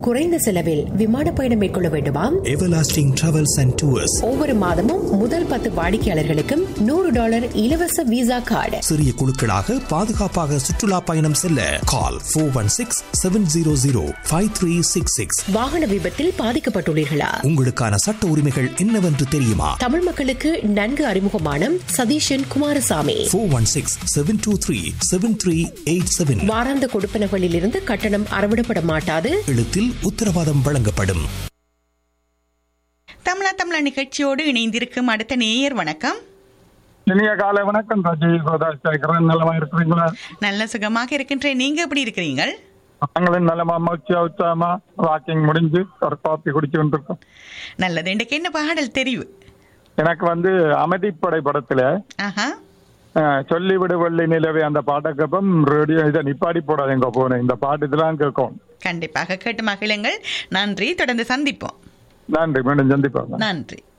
குறைந்த செலவில் விமான பயணம் மேற்கொள்ள வேண்டுமா Everlasting Travels and Tours ஒவ்வொரு மாதமும் முதல் பத்து வாடிக்கையாளர்களுக்கும் நூறு டாலர் இலவச விசா கார்டு சிறிய குழுக்களாக பாதுகாப்பாக சுற்றுலா பயணம் செல்ல call four one six seven zero zero five three six six வாகன விபத்தில் பாதிக்கப்பட்டுள்ளீர்களா உங்களுக்கான சட்ட உரிமைகள் என்னவென்று தெரியுமா தமிழ் மக்களுக்கு நன்கு அறிமுகமான Satheeshan Kumarasamy four one six seven two three seven three eight seven வாராந்த கொடுப்பனகளில் இருந்து கட்டணம் அறவிடப்பட மாட்டாது எழுத்தில் உத்தரவாதம் வழங்கப்படும் தமிழா தமிழா நிகழ்ச்சியோடு இணைந்திருக்கும் அடுத்த நேயர் வணக்கம் இனிய காலை வணக்கம் ராஜி கோதாஸ் கேட்கிறேன் நலமா இருக்கிறீங்களா நல்ல சுகமாக இருக்கின்றேன் நீங்க எப்படி இருக்கிறீங்கள் நாங்களும் நலமா மகிழ்ச்சியா உற்சாகமா வாக்கிங் முடிஞ்சு ஒரு காப்பி குடிச்சு கொண்டிருக்கோம் நல்லது இன்றைக்கு என்ன பாடல் தெரிவு எனக்கு வந்து அமைதிப்படை படத்துல ஆஹா அஹ், சொல்லிவிடு வெள்ளி நிலவே அந்த பாட்டக்கப்பம் ரேடியோ இதை நிப்பாடி போடாது எங்க போனேன் இந்த பாட்டு இதெல்லாம் கேட்கும் கண்டிப்பாக கேட்டு மகிழுங்கள் நன்றி தொடர்ந்து சந்திப்போம் நன்றி மீண்டும் சந்திப்பாங்க நன்றி